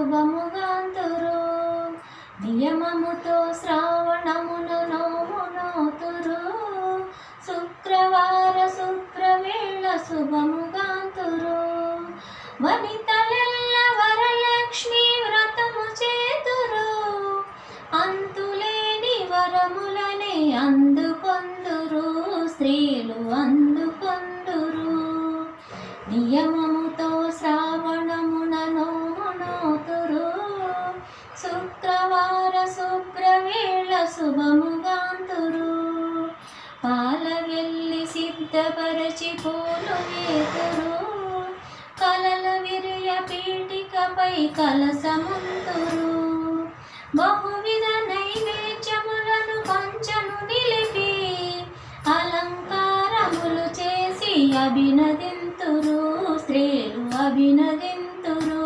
శుభముగాంతురు నియమముతో శ్రావణమును నోమునోతురు శుక్రవార శుక్రవేళ శుభముగాంతురు వనితలెల్ల వరలక్ష్మి వ్రతము చేతురు అంతులేని వరములనే అందుకొందురు స్త్రీలు అందుకొందురు నియమముతో శ్రావణమున నోమునోతురు శుక్రవార శుక్రవేళ శుభముగాంతురు పాల వెళ్ళి సిద్ధపరచి పూలు వేతురు కలల విరియ పీఠికపై కలసముంతురు బహువిధ నైవేద్యములను పంచను నిలిపి అలంకారములు చేసి అభినదింతురు స్త్రీలు అభినదింతురు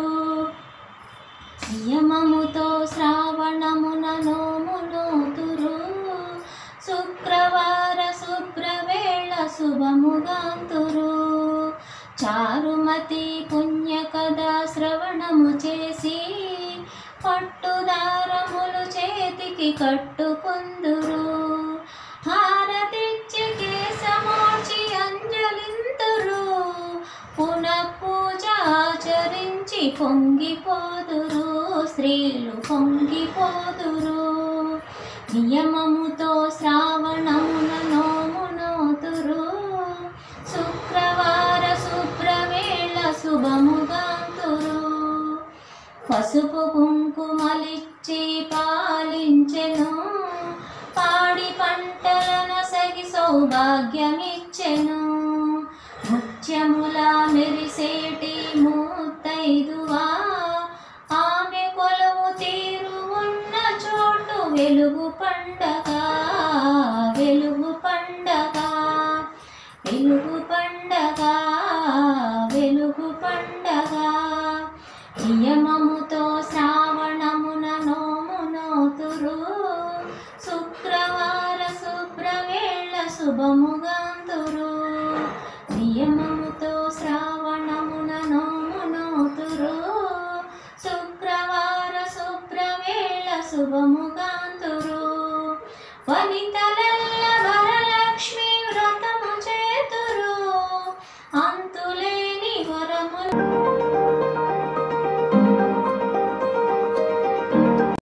నియమముతో శ్రావణమున నోమునోతురు శుక్రవార శుభ్రవేళ శుభముగాంతురు చారుమతి పుణ్య కథా శ్రవణము చేసి పట్టుదారములు చేతికి కట్టుకుందురు హారతిచ్చి కేశమోర్చి అంజలింతురు పునః పూజ ఆచరించి పొంగిపోదురు స్త్రీలు పొంగిపోదురు నియమముతో శ్రావణమున నోమునోతురు శుక్రవార శుభ్రవేళ శుభముగాంతురు పసుపు కుంకుమలిచ్చి పాలించెను పాడి పంటలను సగి సౌభాగ్యమిచ్చెను ముత్యముల మెరిసేటి మూతైదువా ఆమె కొలువు తీరు ఉన్న చోటు వెలుగు పండగ వెలుగు పండగ వెలుగు పండగ వెలుగు పండగ నియమము